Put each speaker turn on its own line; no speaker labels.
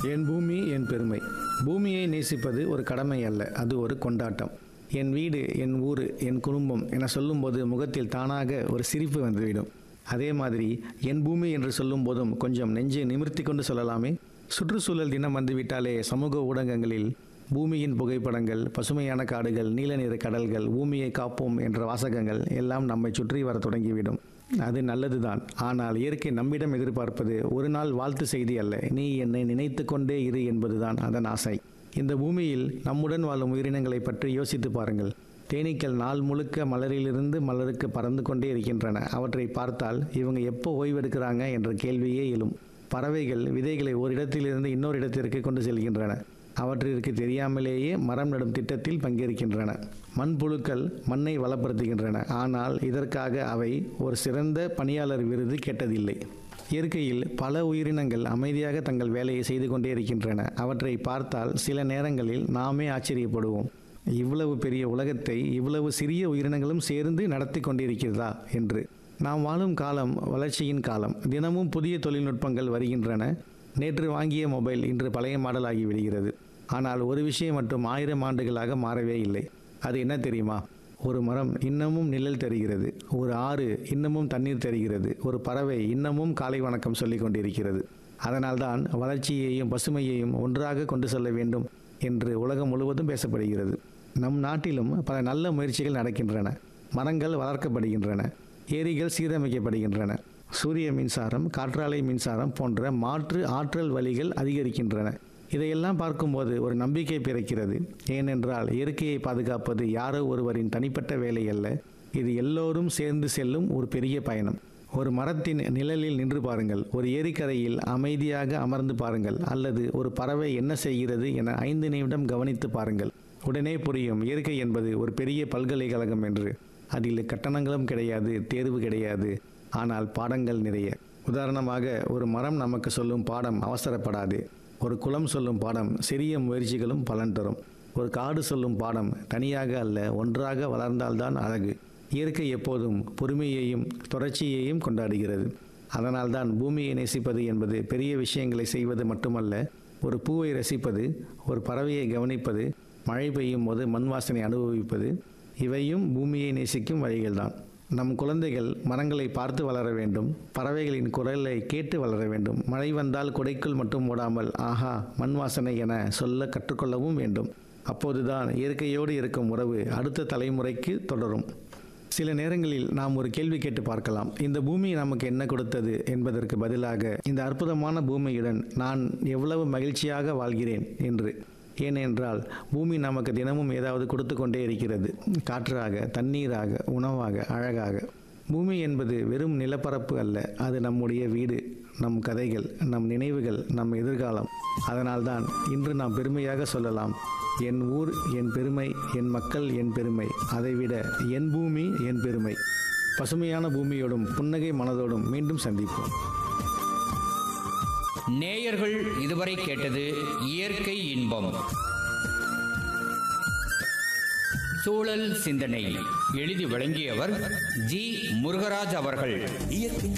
என் பூமி என் பெருமை பூமியை நேசிப்பது ஒரு கடமை அல்ல அது ஒரு கொண்டாட்டம் என் வீடு என் ஊர் என் குடும்பம் என சொல்லும்போது முகத்தில் தானாக ஒரு சிரிப்பு வந்துவிடும் அதே மாதிரி என் பூமி என்று சொல்லும் போதும் கொஞ்சம் நெஞ்சை நிமிர்த்தி கொண்டு சொல்லலாமே சுற்றுச்சூழல் தினம் வந்துவிட்டாலே சமூக ஊடகங்களில் பூமியின் புகைப்படங்கள் பசுமையான காடுகள் நீல நிற கடல்கள் பூமியை காப்போம் என்ற வாசகங்கள் எல்லாம் நம்மை சுற்றி வர தொடங்கிவிடும் அது நல்லதுதான் ஆனால் இயற்கை நம்மிடம் எதிர்பார்ப்பது ஒரு நாள் வாழ்த்து செய்தி அல்ல நீ என்னை நினைத்து கொண்டே இரு என்பதுதான் அதன் ஆசை இந்த பூமியில் நம்முடன் வாழும் உயிரினங்களை பற்றி யோசித்து பாருங்கள் தேனீக்கள் நாள் முழுக்க மலரிலிருந்து மலருக்கு பறந்து கொண்டே இருக்கின்றன அவற்றை பார்த்தால் இவங்க எப்போ ஓய்வெடுக்கிறாங்க என்ற கேள்வியே எழும் பறவைகள் விதைகளை ஓரிடத்திலிருந்து இன்னொரு இடத்திற்கு கொண்டு செல்கின்றன அவற்றிற்கு தெரியாமலேயே மரம் நடும் திட்டத்தில் பங்கேற்கின்றன மண்புழுக்கள் மண்ணை வளப்படுத்துகின்றன ஆனால் இதற்காக அவை ஒரு சிறந்த பணியாளர் விருது கேட்டதில்லை இயற்கையில் பல உயிரினங்கள் அமைதியாக தங்கள் வேலையை செய்து கொண்டே இருக்கின்றன அவற்றை பார்த்தால் சில நேரங்களில் நாமே ஆச்சரியப்படுவோம் இவ்வளவு பெரிய உலகத்தை இவ்வளவு சிறிய உயிரினங்களும் சேர்ந்து நடத்தி கொண்டிருக்கிறதா என்று நாம் வாழும் காலம் வளர்ச்சியின் காலம் தினமும் புதிய தொழில்நுட்பங்கள் வருகின்றன நேற்று வாங்கிய மொபைல் இன்று பழைய மாடல் ஆகிவிடுகிறது ஆனால் ஒரு விஷயம் மட்டும் ஆயிரம் ஆண்டுகளாக மாறவே இல்லை அது என்ன தெரியுமா ஒரு மரம் இன்னமும் நிழல் தருகிறது ஒரு ஆறு இன்னமும் தண்ணீர் தருகிறது ஒரு பறவை இன்னமும் காலை வணக்கம் சொல்லிக் கொண்டிருக்கிறது அதனால்தான் வளர்ச்சியையும் பசுமையையும் ஒன்றாக கொண்டு செல்ல வேண்டும் என்று உலகம் முழுவதும் பேசப்படுகிறது நம் நாட்டிலும் பல நல்ல முயற்சிகள் நடக்கின்றன மரங்கள் வளர்க்கப்படுகின்றன ஏரிகள் சீரமைக்கப்படுகின்றன சூரிய மின்சாரம் காற்றாலை மின்சாரம் போன்ற மாற்று ஆற்றல் வழிகள் அதிகரிக்கின்றன இதையெல்லாம் பார்க்கும்போது ஒரு நம்பிக்கை பிறக்கிறது ஏனென்றால் இயற்கையை பாதுகாப்பது யாரோ ஒருவரின் தனிப்பட்ட வேலை அல்ல இது எல்லோரும் சேர்ந்து செல்லும் ஒரு பெரிய பயணம் ஒரு மரத்தின் நிழலில் நின்று பாருங்கள் ஒரு ஏரிக்கரையில் அமைதியாக அமர்ந்து பாருங்கள் அல்லது ஒரு பறவை என்ன செய்கிறது என ஐந்து நிமிடம் கவனித்து பாருங்கள் உடனே புரியும் இயற்கை என்பது ஒரு பெரிய பல்கலைக்கழகம் என்று அதில் கட்டணங்களும் கிடையாது தேர்வு கிடையாது ஆனால் பாடங்கள் நிறைய உதாரணமாக ஒரு மரம் நமக்கு சொல்லும் பாடம் அவசரப்படாது ஒரு குளம் சொல்லும் பாடம் சிறிய முயற்சிகளும் பலன் தரும் ஒரு காடு சொல்லும் பாடம் தனியாக அல்ல ஒன்றாக வளர்ந்தால்தான் அழகு இயற்கை எப்போதும் பொறுமையையும் தொடர்ச்சியையும் கொண்டாடுகிறது அதனால்தான் பூமியை நேசிப்பது என்பது பெரிய விஷயங்களை செய்வது மட்டுமல்ல ஒரு பூவை ரசிப்பது ஒரு பறவையை கவனிப்பது மழை பெய்யும் போது மண் வாசனை அனுபவிப்பது இவையும் பூமியை நேசிக்கும் வழிகள்தான் நம் குழந்தைகள் மரங்களை பார்த்து வளர வேண்டும் பறவைகளின் குரலை கேட்டு வளர வேண்டும் மழை வந்தால் குடைக்குள் மட்டும் ஓடாமல் ஆஹா மண் வாசனை என சொல்ல கற்றுக்கொள்ளவும் வேண்டும் அப்போதுதான் இயற்கையோடு இருக்கும் உறவு அடுத்த தலைமுறைக்கு தொடரும் சில நேரங்களில் நாம் ஒரு கேள்வி கேட்டு பார்க்கலாம் இந்த பூமி நமக்கு என்ன கொடுத்தது என்பதற்கு பதிலாக இந்த அற்புதமான பூமியுடன் நான் எவ்வளவு மகிழ்ச்சியாக வாழ்கிறேன் என்று ஏனென்றால் பூமி நமக்கு தினமும் ஏதாவது கொடுத்து கொண்டே இருக்கிறது காற்றாக தண்ணீராக உணவாக அழகாக பூமி என்பது வெறும் நிலப்பரப்பு அல்ல அது நம்முடைய வீடு நம் கதைகள் நம் நினைவுகள் நம் எதிர்காலம் அதனால்தான் இன்று நாம் பெருமையாக சொல்லலாம் என் ஊர் என் பெருமை என் மக்கள் என் பெருமை அதைவிட என் பூமி என் பெருமை பசுமையான பூமியோடும் புன்னகை மனதோடும் மீண்டும் சந்திப்போம்
நேயர்கள் இதுவரை கேட்டது இயற்கை இன்பம் சூழல் சிந்தனை எழுதி வழங்கியவர் ஜி முருகராஜ் அவர்கள்
இயற்கை